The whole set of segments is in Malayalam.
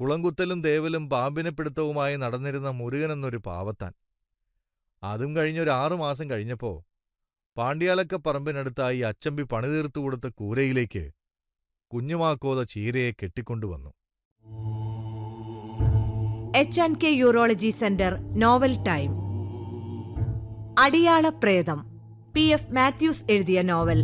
കുളംകുത്തലും തേവലും പാമ്പിനെ പിടുത്തവുമായി നടന്നിരുന്ന മുരുകൻ എന്നൊരു പാവത്താൻ അതും കഴിഞ്ഞൊരു ആറു മാസം കഴിഞ്ഞപ്പോ പാണ്ഡ്യാലക്ക പറമ്പിനടുത്തായി അച്ചമ്പി പണിതീർത്തു കൊടുത്ത കൂരയിലേക്ക് കുഞ്ഞുമാക്കോത ചീരയെ കെട്ടിക്കൊണ്ടുവന്നു H and K urology centre novel time അടിയാള പ്രേതം പി എഫ് മാത്യൂസ് എഴുതിയ നോവൽ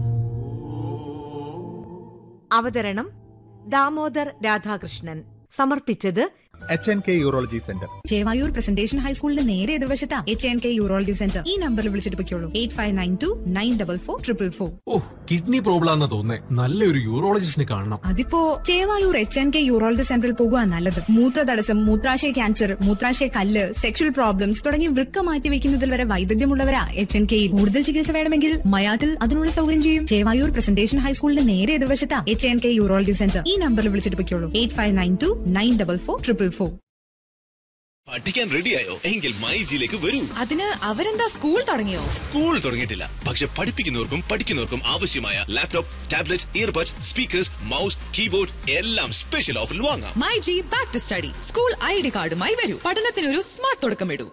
അവതരണം ദാമോദർ രാധാകൃഷ്ണൻ സമർപ്പിച്ചത് H N K urology centre Chevayur presentation ഹൈസ്കൂളിന്റെ നേരെ എതിർവശത്താ H N K urology centre ഈ നമ്പറിൽ വിളിച്ചിട്ട് പൊയ്ക്കോളൂ eight five nine two nine double four triple four ഓ കിഡ്നി പ്രോബ്ലം ആണെന്ന് തോന്നേ നല്ലൊരു യൂറോളജിസ്റ്റിനെ കാണണം അതിപ്പോ Chevayur H N K urology സെന്ററിൽ പോകുക നല്ലത് മൂത്രതടസ്സം മൂത്രാശയ ക്യാൻസർ മൂത്രാശയ കല്ല് സെക്ഷൽ പ്രോബ്ലംസ് തുടങ്ങി വൃക്ക മാറ്റി വെക്കുന്നതിൽ വരെ വൈദഗ്ധ്യമുള്ളവരാ എച്ച് എൻ കെയിൽ കൂടുതൽ ചികിത്സ വേണമെങ്കിൽ മയാട്ടിൽ അതിനുള്ള സൗകര്യം ചെയ്യും ചേവായൂർ പ്രസന്റേഷൻ ഹൈസ്കൂളിന്റെ നേരെ എതിർവശത്താ H N K urology centre ഈ നമ്പറിൽ വിളിച്ചിട്ട് പൊയ്ക്കോളൂ eight five nine two nine double four triple four പഠിക്കാൻ റെഡിയായോ എങ്കിൽ മൈജിയിലേക്ക് വരൂ അതിന് അവരെന്താ സ്കൂൾ തുടങ്ങിയോ സ്കൂൾ തുടങ്ങിയിട്ടില്ല പക്ഷെ പഠിപ്പിക്കുന്നവർക്കും പഠിക്കുന്നവർക്കും ആവശ്യമായ laptop tablet earbuds speakers mouse keyboard എല്ലാം സ്പെഷ്യൽ ഓഫറിൽ വാങ്ങാം my G back to study school I D കാർഡുമായി വരൂ പഠനത്തിനൊരു സ്മാർട്ട് തുടക്കമിടൂ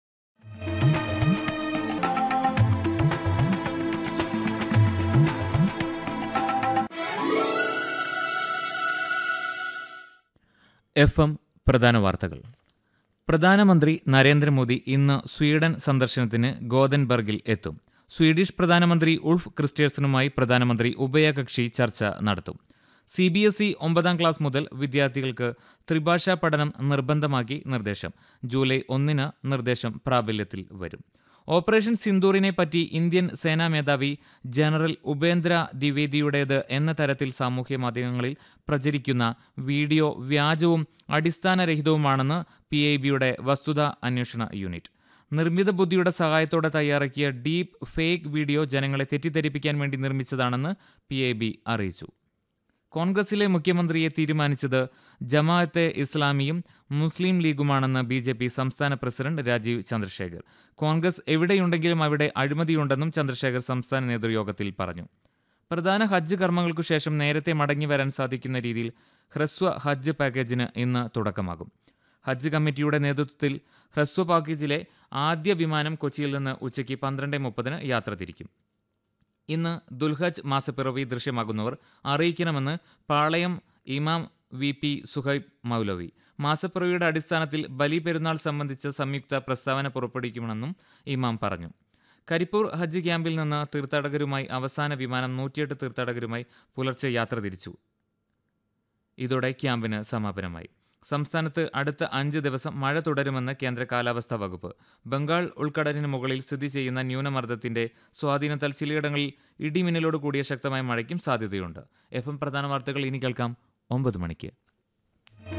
എഫ് എം പ്രധാന വാർത്തകൾ പ്രധാനമന്ത്രി നരേന്ദ്രമോദി ഇന്ന് സ്വീഡൻ സന്ദർശനത്തിന് ഗോതൻബർഗിൽ എത്തും സ്വീഡിഷ് പ്രധാനമന്ത്രി ഉൾഫ് ക്രിസ്റ്റേഴ്സനുമായി പ്രധാനമന്ത്രി ഉഭയകക്ഷി ചർച്ച നടത്തും സി ബി എസ് ഇ ഒമ്പതാം ക്ലാസ് മുതൽ വിദ്യാർത്ഥികൾക്ക് ത്രിഭാഷാ പഠനം നിർബന്ധമാക്കി നിർദ്ദേശം ജൂലൈ ഒന്നിന് നിർദ്ദേശം പ്രാബല്യത്തിൽ വരും ഓപ്പറേഷൻ സിന്ദൂറിനെ പറ്റി ഇന്ത്യൻ സേനാ മേധാവി ജനറൽ ഉപേന്ദ്ര ദ്വിവേദിയുടേത് എന്ന തരത്തിൽ സാമൂഹ്യ മാധ്യമങ്ങളിൽ പ്രചരിക്കുന്ന വീഡിയോ വ്യാജവും അടിസ്ഥാനരഹിതവുമാണെന്ന് പി ഐ ബിയുടെ വസ്തുത അന്വേഷണ യൂണിറ്റ് നിർമ്മിത ബുദ്ധിയുടെ സഹായത്തോടെ തയ്യാറാക്കിയ ഡീപ്പ് ഫേക്ക് വീഡിയോ ജനങ്ങളെ തെറ്റിദ്ധരിപ്പിക്കാൻ വേണ്ടി നിർമ്മിച്ചതാണെന്ന് പി ഐ ബി അറിയിച്ചു കോൺഗ്രസിലെ മുഖ്യമന്ത്രിയെ തീരുമാനിച്ചത് ജമാഅത്തെ ഇസ്ലാമിയും മുസ്ലിം ലീഗുമാണെന്ന് ബി ജെ പി സംസ്ഥാന പ്രസിഡന്റ് രാജീവ് ചന്ദ്രശേഖർ കോൺഗ്രസ് എവിടെയുണ്ടെങ്കിലും അവിടെ അഴിമതിയുണ്ടെന്നും ചന്ദ്രശേഖർ സംസ്ഥാന നേതൃയോഗത്തിൽ പറഞ്ഞു പ്രധാന ഹജ്ജ് കർമ്മങ്ങൾക്കു ശേഷം നേരത്തെ മടങ്ങി വരാൻ സാധിക്കുന്ന രീതിയിൽ ഹ്രസ്വ ഹജ്ജ് പാക്കേജിന് ഇന്ന് തുടക്കമാകും ഹജ്ജ് കമ്മിറ്റിയുടെ നേതൃത്വത്തിൽ ഹ്രസ്വ പാക്കേജിലെ ആദ്യ വിമാനം കൊച്ചിയിൽ നിന്ന് ഉച്ചയ്ക്ക് പന്ത്രണ്ട് മുപ്പതിന് യാത്ര തിരിക്കും ഇന്ന് ദുൽഹജ് മാസപ്പിറവി ദൃശ്യമാകുന്നവർ അറിയിക്കണമെന്ന് പാളയം ഇമാം വി പി സുഹൈബ് മൗലവി മാസപ്പിറവിയുടെ അടിസ്ഥാനത്തിൽ ബലി പെരുന്നാൾ സംബന്ധിച്ച സംയുക്ത പ്രസ്താവന പുറപ്പെടുവിക്കുമെന്നും ഇമാം പറഞ്ഞു കരിപ്പൂർ ഹജ്ജ് ക്യാമ്പിൽ നിന്ന് തീർത്ഥാടകരുമായി അവസാന വിമാനം നൂറ്റിയെട്ട് തീർത്ഥാടകരുമായി പുലർച്ചെ യാത്ര തിരിച്ചു ഇതോടെ ക്യാമ്പിന് സമാപനമായി സംസ്ഥാനത്ത് അടുത്ത അഞ്ച് ദിവസം മഴ തുടരുമെന്ന് കേന്ദ്ര കാലാവസ്ഥാ വകുപ്പ് ബംഗാൾ ഉൾക്കടലിന് മുകളിൽ സ്ഥിതി ചെയ്യുന്ന ന്യൂനമർദ്ദത്തിന്റെ സ്വാധീനത്താൽ ചിലയിടങ്ങളിൽ ഇടിമിന്നലോട് കൂടിയ ശക്തമായ മഴയ്ക്കും സാധ്യതയുണ്ട് എഫ് എം പ്രധാന വാർത്തകൾ ഇനി കേൾക്കാം ഒമ്പത് മണിക്ക്